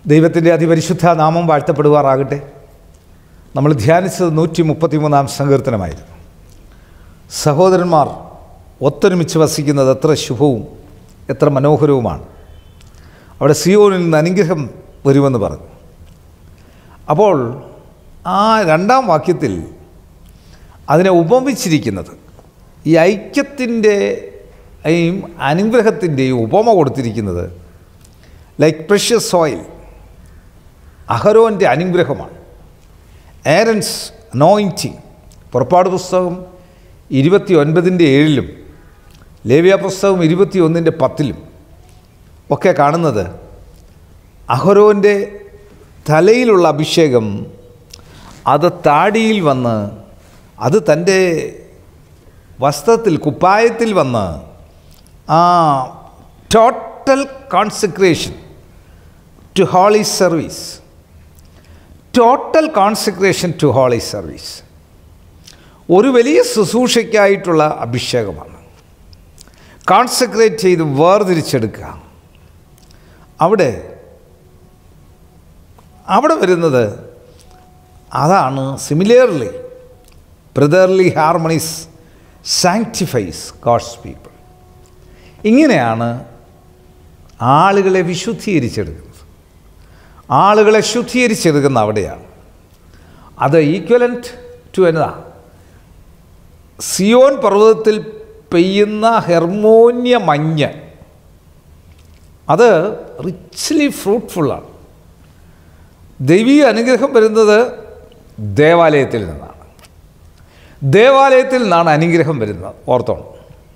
ദൈവത്തിൻ്റെ അതിപരിശുദ്ധ നാമം വാഴ്ത്തപ്പെടുവാറാകട്ടെ നമ്മൾ ധ്യാനിച്ചത് നൂറ്റി മുപ്പത്തിമൂന്നാം സങ്കീർത്തനമായിരുന്നു സഹോദരന്മാർ ഒത്തൊരുമിച്ച് വസിക്കുന്നത് എത്ര ശുഭവും എത്ര മനോഹരവുമാണ് അവിടെ സിയോനിൽ നിന്ന് അനുഗ്രഹം വരുമെന്ന് പറഞ്ഞു അപ്പോൾ ആ രണ്ടാം വാക്യത്തിൽ അതിനെ ഉപമിച്ചിരിക്കുന്നത് ഈ ഐക്യത്തിൻ്റെയും അനുഗ്രഹത്തിൻ്റെയും ഉപമ കൊടുത്തിരിക്കുന്നത് ലൈക്ക് പ്രഷ്യസ് സോയിൽ അഹരോൻ്റെ അനുഗ്രഹമാണ് ഏരൻസ് നോയിൻറ്റിങ് പുറപ്പാട് പുസ്തകം ഇരുപത്തി ഒൻപതിൻ്റെ ഏഴിലും ലേവ്യ പുസ്തകം ഇരുപത്തി ഒന്നിൻ്റെ പത്തിലും ഒക്കെ കാണുന്നത് അഹരോൻ്റെ തലയിലുള്ള അഭിഷേകം അത് താടിയിൽ വന്ന് അത് തൻ്റെ വസ്ത്രത്തിൽ കുപ്പായത്തിൽ വന്ന് ആ total concentration to holy service total concentration to holy service ഒരു വലിയ ശുശ്രൂഷയ്ക്കായിട്ടുള്ള അഭിഷേകമാണ് കോൺസെൻട്രേറ്റ് ചെയ്ത് വേർതിരിച്ചെടുക്കുക അവിടെ അവിടെ വരുന്നത് അതാണ് similarly brotherly harmonies sanctifies God's people ഇങ്ങനെയാണ് ആളുകളെ വിശുദ്ധീകരിച്ചെടുക്കുന്നത് ആളുകളെ ശുദ്ധീകരിച്ചെടുക്കുന്ന അവിടെയാണ് അത് ഈക്വലൻറ്റ് ടു എന്നതാ സിയോൻ പർവ്വതത്തിൽ പെയ്യുന്ന ഹെർമോന്യ മഞ്ഞ് അത് റിച്ച്ലി ഫ്രൂട്ട്ഫുള്ളാണ് ദൈവീയ അനുഗ്രഹം വരുന്നത് ദേവാലയത്തിൽ നിന്നാണ് ദേവാലയത്തിൽ നിന്നാണ് അനുഗ്രഹം വരുന്നത് ഓർത്തോണം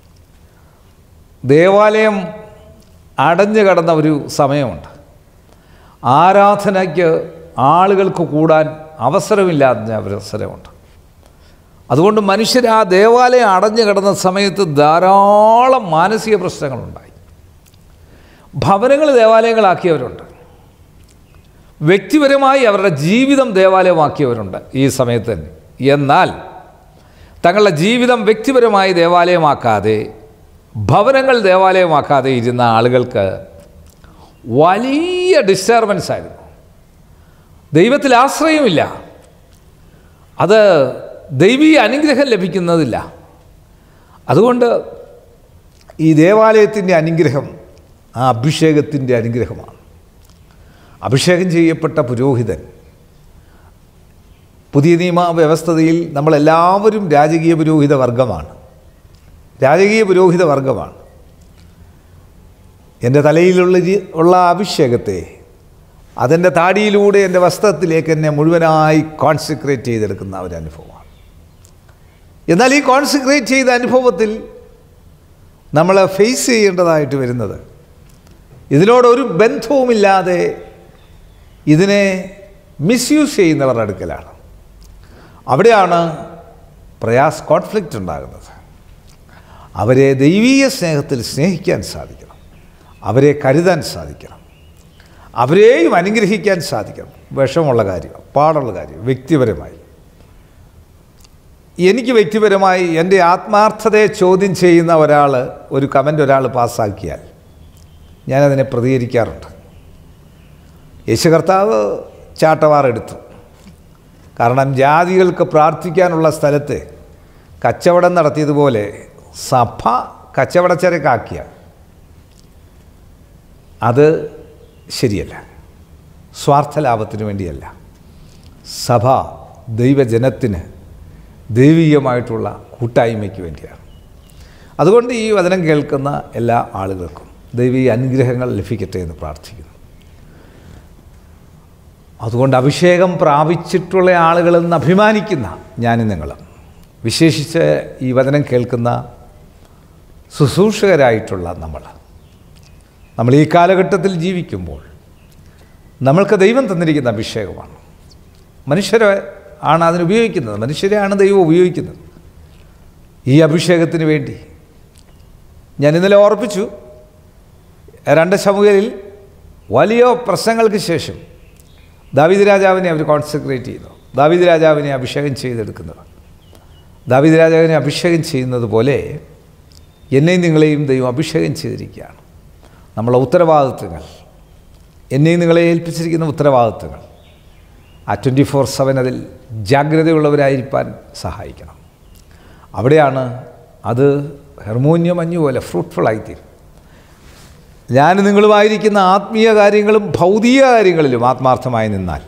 ദേവാലയം അടഞ്ഞു കടന്ന ഒരു സമയമുണ്ട് ആരാധനയ്ക്ക് ആളുകൾക്ക് കൂടാൻ അവസരമില്ലാത്ത അവസരമുണ്ട് അതുകൊണ്ട് മനുഷ്യർ ആ ദേവാലയം അടഞ്ഞു കിടന്ന സമയത്ത് ധാരാളം മാനസിക പ്രശ്നങ്ങളുണ്ടായി ഭവനങ്ങൾ ദേവാലയങ്ങളാക്കിയവരുണ്ട് വ്യക്തിപരമായി അവരുടെ ജീവിതം ദേവാലയമാക്കിയവരുണ്ട് ഈ സമയത്ത് തന്നെ എന്നാൽ തങ്ങളുടെ ജീവിതം വ്യക്തിപരമായി ദേവാലയമാക്കാതെ ഭവനങ്ങൾ ദേവാലയമാക്കാതെ ഇരുന്ന ആളുകൾക്ക് വലിയ ഡിസ്റ്റർബൻസ് ആയിരുന്നു ദൈവത്തിൽ ആശ്രയമില്ല അത് ദൈവീയ അനുഗ്രഹം ലഭിക്കുന്നതില്ല അതുകൊണ്ട് ഈ ദേവാലയത്തിൻ്റെ അനുഗ്രഹം ആ അഭിഷേകത്തിൻ്റെ അനുഗ്രഹമാണ് അഭിഷേകം ചെയ്യപ്പെട്ട പുരോഹിതൻ പുതിയ നിയമ വ്യവസ്ഥതയിൽ നമ്മളെല്ലാവരും രാജകീയ പുരോഹിത വർഗമാണ് രാജകീയ പുരോഹിത വർഗമാണ് എൻ്റെ തലയിലുള്ള ജി- ഉള്ള അഭിഷേകത്തെ അതെൻ്റെ താടിയിലൂടെ എൻ്റെ വസ്ത്രത്തിലേക്ക് എന്നെ മുഴുവനായി കോൺസെൻട്രേറ്റ് ചെയ്തെടുക്കുന്ന ഒരു അനുഭവമാണ് എന്നാൽ ഈ കോൺസെൻട്രേറ്റ് ചെയ്ത അനുഭവത്തിൽ നമ്മൾ ഫേസ് ചെയ്യേണ്ടതായിട്ട് വരുന്നത് ഇതിനോടൊരു ബന്ധവുമില്ലാതെ ഇതിനെ മിസ്യൂസ് ചെയ്യുന്നവരുടെ അടുക്കലാണ് അവിടെയാണ് പ്രയാസ് കോൺഫ്ലിക്റ്റ് ഉണ്ടാകുന്നത് അവരെ ദൈവീയ സ്നേഹത്തിൽ സ്നേഹിക്കാൻ സാധിക്കണം അവരെ കരുതാൻ സാധിക്കണം അവരെയും അനുഗ്രഹിക്കാൻ സാധിക്കണം വിഷമുള്ള കാര്യം പാടുള്ള കാര്യം വ്യക്തിപരമായി എനിക്ക് വ്യക്തിപരമായി എൻ്റെ ആത്മാർത്ഥതയെ ചോദ്യം ചെയ്യുന്ന ഒരാൾ ഒരു കമൻ്റ് ഒരാൾ പാസ്സാക്കിയാൽ ഞാനതിനെ പ്രതികരിക്കാറുണ്ട് യേശു കർത്താവ് ചാട്ടവാറെടുത്തു കാരണം ജാതികൾക്ക് പ്രാർത്ഥിക്കാനുള്ള സ്ഥലത്ത് കച്ചവടം നടത്തിയതുപോലെ സഭ കച്ചവടച്ചരക്കാക്കിയ അത് ശരിയല്ല സ്വാർത്ഥ ലാഭത്തിന് വേണ്ടിയല്ല സഭ ദൈവജനത്തിന് ദൈവീയമായിട്ടുള്ള കൂട്ടായ്മയ്ക്ക് വേണ്ടിയാണ് അതുകൊണ്ട് ഈ വചനം കേൾക്കുന്ന എല്ലാ ആളുകൾക്കും ദൈവീയ അനുഗ്രഹങ്ങൾ ലഭിക്കട്ടെ എന്ന് പ്രാർത്ഥിക്കുന്നു അതുകൊണ്ട് അഭിഷേകം പ്രാപിച്ചിട്ടുള്ള ആളുകളെന്ന് അഭിമാനിക്കുന്ന ഞാനും നിങ്ങളും വിശേഷിച്ച് ഈ വചനം കേൾക്കുന്ന ശുശ്രൂഷകരായിട്ടുള്ള നമ്മൾ നമ്മൾ ഈ കാലഘട്ടത്തിൽ ജീവിക്കുമ്പോൾ നമ്മൾക്ക് ദൈവം തന്നിരിക്കുന്ന അഭിഷേകമാണ് മനുഷ്യരെ ആണ് അതിന് ഉപയോഗിക്കുന്നത് മനുഷ്യരെയാണ് ദൈവം ഉപയോഗിക്കുന്നത് ഈ അഭിഷേകത്തിന് വേണ്ടി ഞാൻ ഇന്നലെ ഓർപ്പിച്ചു രണ്ട് ശമുകളിൽ വലിയ പ്രശ്നങ്ങൾക്ക് ശേഷം ദാവിദ് രാജാവിനെ അവർ കോൺസെൻട്രേറ്റ് ചെയ്യുന്നു ദാവിദ് രാജാവിനെ അഭിഷേകം ചെയ്തെടുക്കുന്നത് ദാവിദ് രാജാവിനെ അഭിഷേകം ചെയ്യുന്നത് പോലെ എന്നെയും നിങ്ങളെയും ദൈവം അഭിഷേകം ചെയ്തിരിക്കുകയാണ് നമ്മളെ ഉത്തരവാദിത്വങ്ങൾ എന്നെയും നിങ്ങളെ ഏൽപ്പിച്ചിരിക്കുന്ന ഉത്തരവാദിത്വങ്ങൾ ആ ട്വൻറ്റി ഫോർ സെവൻ അതിൽ ജാഗ്രതയുള്ളവരായിരിക്കാൻ സഹായിക്കണം അവിടെയാണ് അത് ഹെർമോനിയം മഞ്ഞു പോലെ ഫ്രൂട്ട്ഫുള്ളായിത്തീരും ഞാൻ നിങ്ങളുമായിരിക്കുന്ന ആത്മീയ കാര്യങ്ങളും ഭൗതിക കാര്യങ്ങളിലും ആത്മാർത്ഥമായി നിന്നാൽ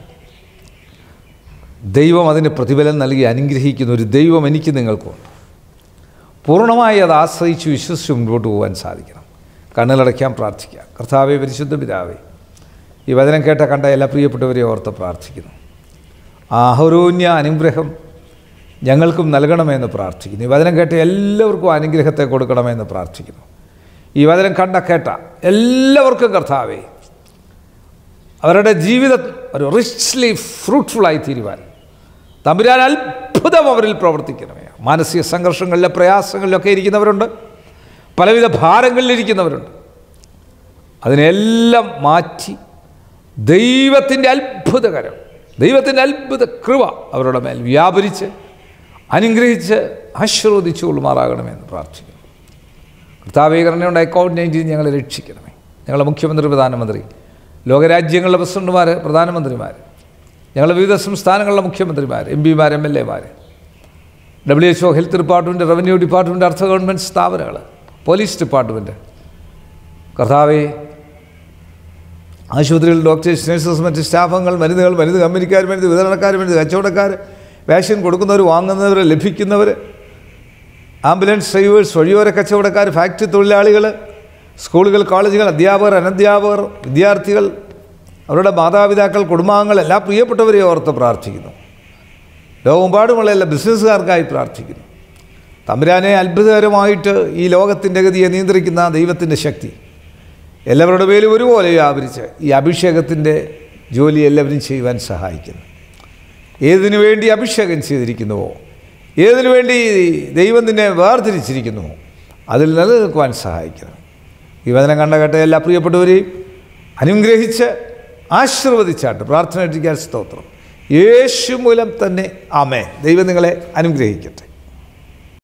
ദൈവം അതിന് പ്രതിഫലം നൽകി അനുഗ്രഹിക്കുന്ന ഒരു ദൈവം എനിക്ക് നിങ്ങൾക്കുണ്ട് പൂർണ്ണമായി അത് ആശ്രയിച്ച് വിശ്വസിച്ച് മുൻപോട്ട് പോകാൻ സാധിക്കണം കണ്ണിലടയ്ക്കാൻ പ്രാർത്ഥിക്കാം കർത്താവെ പരിശുദ്ധ പിതാവേ ഈ വചനം കേട്ട കണ്ട എല്ലാ പ്രിയപ്പെട്ടവരെ ഓർത്ത് പ്രാർത്ഥിക്കുന്നു ആഹരോന്യ അനുഗ്രഹം ഞങ്ങൾക്കും നൽകണമെന്ന് പ്രാർത്ഥിക്കുന്നു ഈ വചനം കേട്ട എല്ലാവർക്കും അനുഗ്രഹത്തെ കൊടുക്കണമെന്ന് പ്രാർത്ഥിക്കുന്നു ഈ വചനം കണ്ട കേട്ട എല്ലാവർക്കും കർത്താവേ അവരുടെ ജീവിതം ഒരു റിച്ച്ലി ഫ്രൂട്ട്ഫുള്ളായി തീരുവാൻ തമ്പുരാൻ അത്ഭുതം അവരിൽ പ്രവർത്തിക്കണമേ മാനസിക സംഘർഷങ്ങളിലെ പ്രയാസങ്ങളിലൊക്കെ ഇരിക്കുന്നവരുണ്ട് പലവിധ ഭാരങ്ങളിലിരിക്കുന്നവരുണ്ട് അതിനെല്ലാം മാറ്റി ദൈവത്തിൻ്റെ അത്ഭുതകരം ദൈവത്തിൻ്റെ അത്ഭുത കൃപ അവരുടെ മേൽ വ്യാപരിച്ച് അനുഗ്രഹിച്ച് ആശീർവദിച്ചു കൊള്ളുമാറാകണമെന്ന് പ്രാർത്ഥിക്കുന്നു കർത്താവീകരണമുണ്ടായി കോവിഡ് നയൻറ്റീൻ ഞങ്ങളെ രക്ഷിക്കണമേ ഞങ്ങളുടെ മുഖ്യമന്ത്രി പ്രധാനമന്ത്രി ലോകരാജ്യങ്ങളിലെ പ്രസിഡന്റുമാർ പ്രധാനമന്ത്രിമാർ ഞങ്ങളുടെ വിവിധ സംസ്ഥാനങ്ങളിലെ മുഖ്യമന്ത്രിമാർ എം പിമാർ എം എൽ എമാർ W H O health department revenue department അർത്ഥ ഗവൺമെൻറ് സ്ഥാപനങ്ങൾ പോലീസ് ഡിപ്പാർട്ട്മെൻറ്റ് കർത്താവെ ആശുപത്രിയിൽ ഡോക്ടേഴ്സ് നഴ്സസ് മറ്റ് സ്റ്റാഫുകൾ മരുന്നുകൾ മരുന്ന് കമ്പനിക്കാർ മരുന്ന് വിതരണക്കാർ മരുന്ന് കച്ചവടക്കാർ വാക്സിൻ കൊടുക്കുന്നവർ വാങ്ങുന്നവർ ലഭിക്കുന്നവർ ആംബുലൻസ് ഡ്രൈവേഴ്സ് വഴിയോര കച്ചവടക്കാർ ഫാക്ടറി തൊഴിലാളികൾ സ്കൂളുകൾ കോളേജുകൾ അധ്യാപകർ അനധ്യാപകർ വിദ്യാർത്ഥികൾ അവരുടെ മാതാപിതാക്കൾ കുടുംബാംഗങ്ങൾ എല്ലാ പ്രിയപ്പെട്ടവരെ ഓർത്ത് പ്രാർത്ഥിക്കുന്നു ലോകമെമ്പാടുമുള്ള എല്ലാ ബിസിനസ്സുകാർക്കായി പ്രാർത്ഥിക്കുന്നു തമ്പുരാനെ അത്ഭുതകരമായിട്ട് ഈ ലോകത്തിൻ്റെ ഗതിയെ നിയന്ത്രിക്കുന്ന ദൈവത്തിൻ്റെ ശക്തി എല്ലാവരുടെ പേരും ഒരുപോലെ വ്യാപരിച്ച് ഈ അഭിഷേകത്തിൻ്റെ ജോലി എല്ലാവരും ചെയ്യുവാൻ സഹായിക്കുന്നു ഏതിനു വേണ്ടി അഭിഷേകം ചെയ്തിരിക്കുന്നുവോ ഏതിനു വേണ്ടി ദൈവം നിന്നെ വേർതിരിച്ചിരിക്കുന്നുവോ അതിൽ നിലനിൽക്കുവാൻ സഹായിക്കണം ഈ വചനം കണ്ട കേട്ട എല്ലാ പ്രിയപ്പെട്ടവരെയും അനുഗ്രഹിച്ച് ആശീർവദിച്ചാട്ട് പ്രാർത്ഥന ഇരിക്കാൻ സ്തോത്രം യേശു മൂലം തന്നെ ആമേ ദൈവം നിങ്ങളെ അനുഗ്രഹിക്കട്ടെ